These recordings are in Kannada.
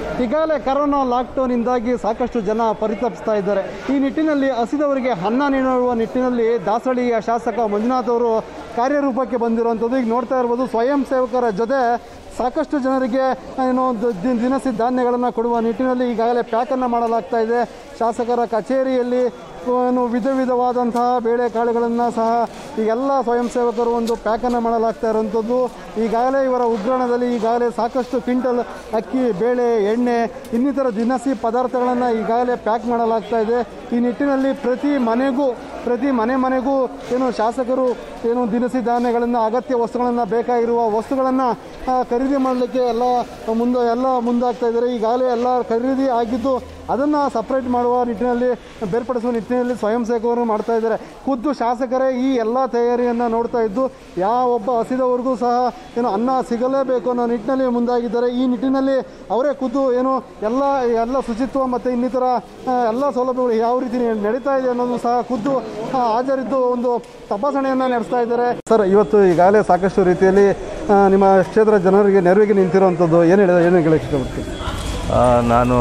ಈಗಾಗಲೇ ಕರೋನಾ ಲಾಕ್ಡೌನ್ನಿಂದಾಗಿ ಸಾಕಷ್ಟು ಜನ ಪರಿತಪಿಸ್ತಾ ಇದ್ದಾರೆ ಈ ನಿಟ್ಟಿನಲ್ಲಿ ಹಸಿದವರಿಗೆ ಅನ್ನ ನೀಡುವ ನಿಟ್ಟಿನಲ್ಲಿ ದಾಸಳಿಯ ಶಾಸಕ ಮಂಜುನಾಥ್ ಅವರು ಕಾರ್ಯರೂಪಕ್ಕೆ ಬಂದಿರುವಂಥದ್ದು ಈಗ ನೋಡ್ತಾ ಇರ್ಬೋದು ಸ್ವಯಂ ಸೇವಕರ ಜೊತೆ ಸಾಕಷ್ಟು ಜನರಿಗೆ ಏನೋ ದ- ದಿ- ದಿನಸಿ ಧಾನ್ಯಗಳನ್ನು ಕೊಡುವ ನಿಟ್ಟಿನಲ್ಲಿ ಈಗಾಗಲೇ ಪ್ಯಾಕನ್ನು ಮಾಡಲಾಗ್ತಾ ಇದೆ ಶಾಸಕರ ಕಚೇರಿಯಲ್ಲಿ ಏನು ವಿಧ ವಿಧವಾದಂತಹ ಬೇಳೆಕಾಳುಗಳನ್ನು ಸಹ ಈಗೆಲ್ಲ ಸ್ವಯಂ ಸೇವಕರು ಒಂದು ಪ್ಯಾಕನ್ನು ಮಾಡಲಾಗ್ತಾ ಇರುವಂಥದ್ದು ಈಗಾಗಲೇ ಇವರ ಉಗ್ರಾಣದಲ್ಲಿ ಈಗಾಗಲೇ ಸಾಕಷ್ಟು ಕ್ವಿಂಟಲ್ ಅಕ್ಕಿ ಬೇಳೆ ಎಣ್ಣೆ ಇನ್ನಿತರ ದಿನಸಿ ಪದಾರ್ಥಗಳನ್ನು ಈಗಾಗಲೇ ಪ್ಯಾಕ್ ಮಾಡಲಾಗ್ತಾ ಇದೆ ಈ ನಿಟ್ಟಿನಲ್ಲಿ ಪ್ರತಿ ಮನೆಗೂ ಪ್ರತಿ ಮನೆ ಮನೆಗೂ ಏನು ಶಾಸಕರು ಏನು ದಿನಸಿ ಧಾನ್ಯಗಳನ್ನು ಅಗತ್ಯ ವಸ್ತುಗಳನ್ನು ಬೇಕಾಗಿರುವ ವಸ್ತುಗಳನ್ನು ಖರೀದಿ ಮಾಡಲಿಕ್ಕೆ ಎಲ್ಲ ಮುಂದೆ ಎಲ್ಲ ಮುಂದಾಗ್ತಾ ಇದ್ದಾರೆ ಈಗಾಗಲೇ ಎಲ್ಲ ಖರೀದಿ ಆಗಿದ್ದು ಅದನ್ನು ಸಪ್ರೇಟ್ ಮಾಡುವ ನಿಟ್ಟಿನಲ್ಲಿ ಬೇರ್ಪಡಿಸುವ ನಿಟ್ಟಿನಲ್ಲಿ ಸ್ವಯಂ ಸೇವಕರು ಮಾಡ್ತಾ ಇದ್ದಾರೆ ಖುದ್ದು ಶಾಸಕರೇ ಈ ಎಲ್ಲ ತಯಾರಿಯನ್ನು ನೋಡ್ತಾ ಇದ್ದು ಯಾವೊಬ್ಬ ಹಸಿದವರಿಗೂ ಸಹ ಏನು ಅನ್ನ ಸಿಗಲೇಬೇಕು ಅನ್ನೋ ನಿಟ್ಟಿನಲ್ಲಿ ಮುಂದಾಗಿದ್ದಾರೆ ಈ ನಿಟ್ಟಿನಲ್ಲಿ ಅವರೇ ಖುದ್ದು ಏನು ಎಲ್ಲ ಎಲ್ಲ ಶುಚಿತ್ವ ಮತ್ತು ಇನ್ನಿತರ ಆ, ಎಲ್ಲ ಸೌಲಭ್ಯಗಳು ಯಾವ ರೀತಿ ನಡೀತಾ ಇದೆ ಅನ್ನೋದು ಸಹ ಖುದ್ದು ಆ, ಹಾಜರಿದ್ದು ಒಂದು ತಪಾಸಣೆಯನ್ನು ನಡೆಸ್ತಾ ಇದ್ದಾರೆ ಸರ್ ಇವತ್ತು ಈಗಾಗಲೇ ಸಾಕಷ್ಟು ರೀತಿಯಲ್ಲಿ ಆ, ನಿಮ್ಮ ಕ್ಷೇತ್ರ ಜನರಿಗೆ ನೆರವಿಗೆ ನಿಂತಿರುವಂಥದ್ದು ಏನು ಹೇಳಿದ ಏನು ಹೇಳಕ್ಕೆ ಇಷ್ಟಪಡ್ತೀನಿ ಆ, ನಾನು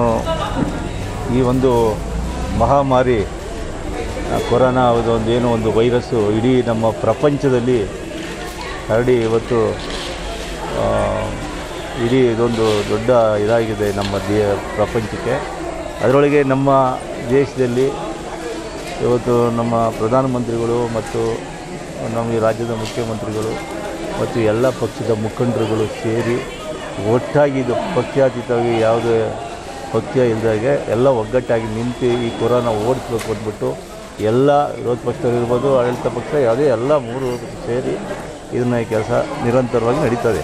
ಈ ಒಂದು ಮಹಾಮಾರಿ ಆ, ಕೊರೋನಾ ಒಂದು ಏನೋ ಒಂದು ವೈರಸ್ಸು ಇಡೀ ನಮ್ಮ ಪ್ರಪಂಚದಲ್ಲಿ ಹರಡಿ ಇವತ್ತು ಆ, ಇಡೀ ಇದೊಂದು ದೊಡ್ಡ ಇದಾಗಿದೆ ನಮ್ಮ ದೇ ಪ್ರಪಂಚಕ್ಕೆ ಅದರೊಳಗೆ ನಮ್ಮ ದೇಶದಲ್ಲಿ ಇವತ್ತು ನಮ್ಮ ಪ್ರಧಾನಮಂತ್ರಿಗಳು ಮತ್ತು ನಮ್ಮ ಈ ರಾಜ್ಯದ ಮುಖ್ಯಮಂತ್ರಿಗಳು ಮತ್ತು ಎಲ್ಲ ಪಕ್ಷದ ಮುಖಂಡರುಗಳು ಸೇರಿ ಒಟ್ಟಾಗಿ ಇದು ಪಕ್ಷಾತೀತವಾಗಿ ಯಾವುದೇ ಪಕ್ಷ ಇಲ್ಲದಾಗೆ ಎಲ್ಲ ಒಗ್ಗಟ್ಟಾಗಿ ನಿಂತು ಈ ಕೊರೋನಾ ಓಡಿಸ್ಬೇಕು ಅಂದ್ಬಿಟ್ಟು ಎಲ್ಲ ವಿರೋಧ ಪಕ್ಷದಲ್ಲಿರ್ಬೋದು ಆಡಳಿತ ಪಕ್ಷ ಯಾವುದೇ ಎಲ್ಲ ಮೂರು ಸೇರಿ ಇದನ್ನ ಈ ಕೆಲಸ ನಿರಂತರವಾಗಿ ನಡೀತದೆ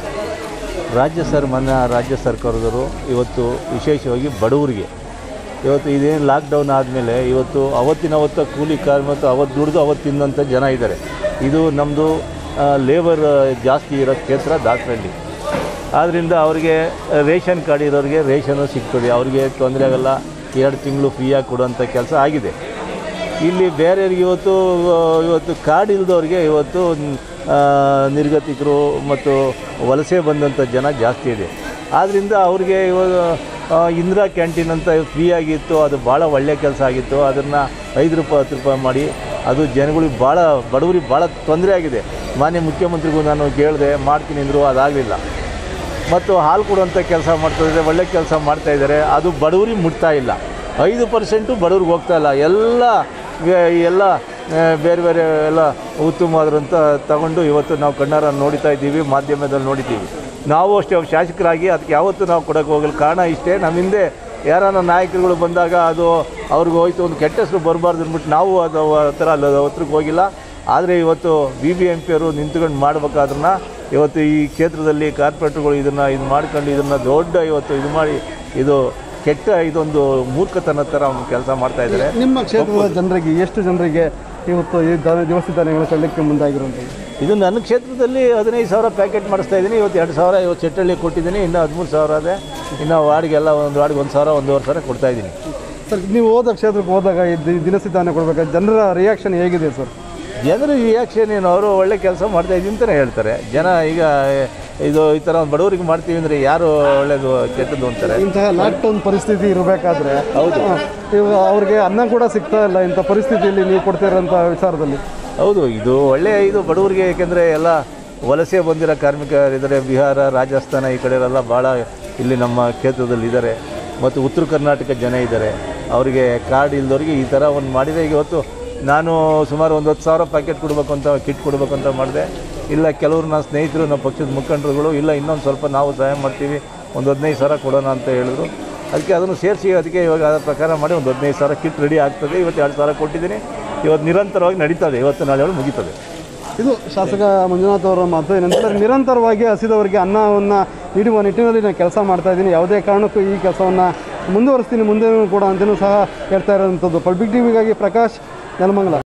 ರಾಜ್ಯ ಸರ್ ಮಾನ್ಯ ರಾಜ್ಯ ಸರ್ಕಾರದವರು ಇವತ್ತು ವಿಶೇಷವಾಗಿ ಬಡವರಿಗೆ ಇವತ್ತು ಇದೇನು ಲಾಕ್ಡೌನ್ ಆದಮೇಲೆ ಇವತ್ತು ಅವತ್ತಿನ ಅವತ್ತ ಕೂಲಿ ಕಾರ್ ಮತ್ತು ಅವತ್ತು ದುಡಿದು ಅವತ್ತು ತಿನ್ನಂಥ ಜನ ಇದ್ದಾರೆ ಇದು ನಮ್ಮದು ಲೇಬರ್ ಜಾಸ್ತಿ ಇರೋ ಕ್ಷೇತ್ರ ದಾಸರಳ್ಳಿ ಆದ್ದರಿಂದ ಅವರಿಗೆ ರೇಷನ್ ಕಾರ್ಡ್ ಇರೋರಿಗೆ ರೇಷನ್ನು ಸಿಗ್ತದೆ ಅವರಿಗೆ ತೊಂದರೆ ಆಗಲ್ಲ ಎರಡು ತಿಂಗಳು ಫ್ರೀಯಾಗಿ ಕೊಡುವಂಥ ಕೆಲಸ ಆಗಿದೆ ಇಲ್ಲಿ ಬೇರೆಯವ್ರಿಗೆ ಇವತ್ತು ಆ, ಇವತ್ತು ಕಾರ್ಡ್ ಇಲ್ದವ್ರಿಗೆ ಇವತ್ತು ಆ, ನಿರ್ಗತಿಕರು ಮತ್ತು ವಲಸೆ ಬಂದಂಥ ಜನ ಜಾಸ್ತಿ ಇದೆ ಆದ್ದರಿಂದ ಅವ್ರಿಗೆ ಇವಾಗ ಆ, ಇಂದಿರಾ ಕ್ಯಾಂಟೀನ್ ಅಂತ ಫ್ರೀ ಆಗಿತ್ತು ಅದು ಭಾಳ ಒಳ್ಳೆಯ ಕೆಲಸ ಆಗಿತ್ತು ಅದನ್ನು ಐದು ರೂಪಾಯಿ ಹತ್ತು ರೂಪಾಯಿ ಮಾಡಿ ಅದು ಜನಗಳಿಗೆ ಭಾಳ ಬಡವರಿಗೆ ಭಾಳ ತೊಂದರೆ ಆಗಿದೆ ಮಾನ್ಯ ಮುಖ್ಯಮಂತ್ರಿಗೂ ನಾನು ಕೇಳಿದೆ ಮಾಡ್ತೀನಿ ಅಂದರು ಅದಾಗಲಿಲ್ಲ ಮತ್ತು ಹಾಲು ಕೊಡುವಂಥ ಕೆಲಸ ಮಾಡ್ತಾಯಿದ್ದಾರೆ ಒಳ್ಳೆ ಕೆಲಸ ಮಾಡ್ತಾ ಇದ್ದಾರೆ ಅದು ಬಡವರಿಗೆ ಮುಟ್ತಾ ಇಲ್ಲ ಐದು ಪರ್ಸೆಂಟು ಬಡವ್ರಿಗೆ ಹೋಗ್ತಾ ಇಲ್ಲ ಎಲ್ಲ ವೇ- ಎಲ್ಲ ಆ, ಬೇರೆ ಬೇರೆ ಎಲ್ಲ ಉತ್ತಮವಾದ್ರಂತ ತಗೊಂಡು ಇವತ್ತು ನಾವು ಕಣ್ಣಾರ ನೋಡ್ತಾ ಇದ್ದೀವಿ ಮಾಧ್ಯಮದಲ್ಲಿ ನೋಡಿದ್ದೀವಿ ನಾವು ಅಷ್ಟೇ ಒಬ್ಬ ಶಾಸಕರಾಗಿ ಅದಕ್ಕೆ ಯಾವತ್ತೂ ನಾವು ಕೊಡೋಕ್ಕೆ ಹೋಗಲ್ಲ ಕಾರಣ ಇಷ್ಟೇ ನಮ್ಮ ಹಿಂದೆ ಯಾರಾನ ನಾಯಕರುಗಳು ಬಂದಾಗ ಅದು ಅವ್ರಿಗೆ ಹೋಯ್ತು ಒಂದು ಕೆಟ್ಟ ಹೆಸರು ಬರಬಾರ್ದು ಅಂದ್ಬಿಟ್ಟು ನಾವು ಅದು ಆ ಥರ ಅಲ್ಲ ಹತ್ರಕ್ಕೆ ಹೋಗಿಲ್ಲ ಆದರೆ ಇವತ್ತು ಬಿ ಬಿ ಎಂ ಪಿಯವರು ನಿಂತ್ಕೊಂಡು ಮಾಡ್ಬೇಕಾದ್ರನ್ನ ಇವತ್ತು ಈ ಕ್ಷೇತ್ರದಲ್ಲಿ ಕಾರ್ಪೊರೇಟ್ರುಗಳು ಇದನ್ನು ಇದು ಮಾಡ್ಕೊಂಡು ಇದನ್ನು ದೊಡ್ಡ ಇವತ್ತು ಇದು ಮಾಡಿ ಇದು ಕೆಟ್ಟ ಇದೊಂದು ಮೂರ್ಖತನ ಥರ ಒಂದು ಕೆಲಸ ಮಾಡ್ತಾ ಇದ್ದಾರೆ ನಿಮ್ಮ ಕ್ಷೇತ್ರದ ಜನರಿಗೆ ಎಷ್ಟು ಜನರಿಗೆ ಇವತ್ತು ಈ ದಾನ ದಿವಸ ಧಾನ್ಯಗಳು ಕೊಡಲಿಕ್ಕೆ ಮುಂದಾಗಿರುವಂಥದ್ದು ಇದು ನನ್ನ ಕ್ಷೇತ್ರದಲ್ಲಿ ಹದಿನೈದು ಸಾವಿರ ಪ್ಯಾಕೆಟ್ ಮಾಡಿಸ್ತಾ ಇದ್ದೀನಿ ಇವತ್ತು ಎರಡು ಸಾವಿರ ಇವತ್ತು ಚಟ್ಟಳ್ಳಿ ಕೊಟ್ಟಿದ್ದೀನಿ ಇನ್ನು ಹದಿಮೂರು ಸಾವಿರ ಇದೆ ಇನ್ನು ವಾರ್ಡ್ಗೆಲ್ಲ ಒಂದು ವಾರ್ಡ್ಗೆ ಒಂದು ಸಾವಿರ ಒಂದೂವರೆ ಸಾವಿರ ಕೊಡ್ತಾ ಇದ್ದೀನಿ ಸರ್ ನೀವು ಹೋದ ಕ್ಷೇತ್ರಕ್ಕೆ ಹೋದಾಗ ಈ ದಿ- ದಿನಸಿ ಧಾನ್ಯ ಕೊಡಬೇಕಾದ್ರೆ ಜನರ ರಿಯಾಕ್ಷನ್ ಹೇಗಿದೆ ಸರ್ ಜನರ ರಿಯಾಕ್ಷನ್ ಏನು ಅವರು ಒಳ್ಳೆ ಕೆಲಸ ಮಾಡ್ತಾ ಇದ್ದೀನಿ ಅಂತಲೇ ಹೇಳ್ತಾರೆ ಜನ ಈಗ ಇದು ಈ ಥರ ಒಂದು ಬಡವರಿಗೆ ಮಾಡ್ತೀವಿ ಅಂದರೆ ಯಾರು ಒಳ್ಳೇದು ಕೆಟ್ಟದ್ದು ಅಂತಾರೆ ಇಂತಹ ಲಾಕ್ಡೌನ್ ಪರಿಸ್ಥಿತಿ ಇರಬೇಕಾದ್ರೆ ಹೌದು ಇವಾಗ ಅವ್ರಿಗೆ ಅನ್ನ ಕೂಡ ಸಿಗ್ತಾ ಇಲ್ಲ ಇಂಥ ಪರಿಸ್ಥಿತಿಯಲ್ಲಿ ನೀವು ಕೊಡ್ತಿರೋಂಥ ವಿಚಾರದಲ್ಲಿ ಹೌದು ಇದು ಒಳ್ಳೆಯ ಇದು ಬಡವರಿಗೆ ಏಕೆಂದರೆ ಎಲ್ಲ ವಲಸೆ ಬಂದಿರೋ ಕಾರ್ಮಿಕರಿದ್ದಾರೆ ಬಿಹಾರ ರಾಜಸ್ಥಾನ ಈ ಕಡೆ ಎಲ್ಲ ಭಾಳ ಇಲ್ಲಿ ನಮ್ಮ ಕ್ಷೇತ್ರದಲ್ಲಿ ಇದ್ದಾರೆ ಮತ್ತು ಉತ್ತರ ಕರ್ನಾಟಕ ಜನ ಇದ್ದಾರೆ ಅವರಿಗೆ ಕಾರ್ಡ್ ಇಲ್ದವ್ರಿಗೆ ಈ ಥರ ಒಂದು ಮಾಡಿದರೆ ಈಗ ಇವತ್ತು ನಾನು ಸುಮಾರು ಒಂದು ಹತ್ತು ಸಾವಿರ ಪ್ಯಾಕೆಟ್ ಕೊಡಬೇಕು ಅಂತ ಕಿಟ್ ಕೊಡಬೇಕು ಅಂತ ಮಾಡಿದೆ ಇಲ್ಲ ಕೆಲವರು ನನ್ನ ಸ್ನೇಹಿತರು ನಮ್ಮ ಪಕ್ಷದ ಮುಖಂಡರುಗಳು ಇಲ್ಲ ಇನ್ನೊಂದು ಸ್ವಲ್ಪ ನಾವು ಸಹಾಯ ಮಾಡ್ತೀವಿ ಒಂದು ಹದಿನೈದು ಸಾವಿರ ಕೊಡೋಣ ಅಂತ ಹೇಳಿದ್ರು ಅದಕ್ಕೆ ಅದನ್ನು ಸೇರಿಸಿ ಅದಕ್ಕೆ ಇವಾಗ ಅದರ ಪ್ರಕಾರ ಮಾಡಿ ಒಂದು ಹದಿನೈದು ಸಾವಿರ ಕಿಟ್ ರೆಡಿ ಆಗ್ತದೆ ಇವತ್ತು ಎರಡು ಸಾವಿರ ಕೊಟ್ಟಿದ್ದೀನಿ ಇವತ್ತು ನಿರಂತರವಾಗಿ ನಡೀತದೆ ಇವತ್ತು ನಾಳೆ ಒಳಗೆ ಮುಗೀತದೆ ಇದು ಶಾಸಕ ಮಂಜುನಾಥ್ ಅವರ ಮಾತು ಏನಂದರೆ ನಿರಂತರವಾಗಿ ಹಸಿದವರಿಗೆ ಅನ್ನವನ್ನು ನೀಡುವ ನಿಟ್ಟಿನಲ್ಲಿ ನಾನು ಕೆಲಸ ಮಾಡ್ತಾ ಇದ್ದೀನಿ ಯಾವುದೇ ಕಾರಣಕ್ಕೂ ಈ ಕೆಲಸವನ್ನು ಮುಂದುವರಿಸ್ತೀನಿ ಮುಂದೆ ಕೂಡ ಅಂತಲೂ ಸಹ ಹೇಳ್ತಾ ಇರೋವಂಥದ್ದು ಪಬ್ಲಿಕ್ ಟಿವಿಗಾಗಿ ಪ್ರಕಾಶ್ ನೆಲಮಂಗಲ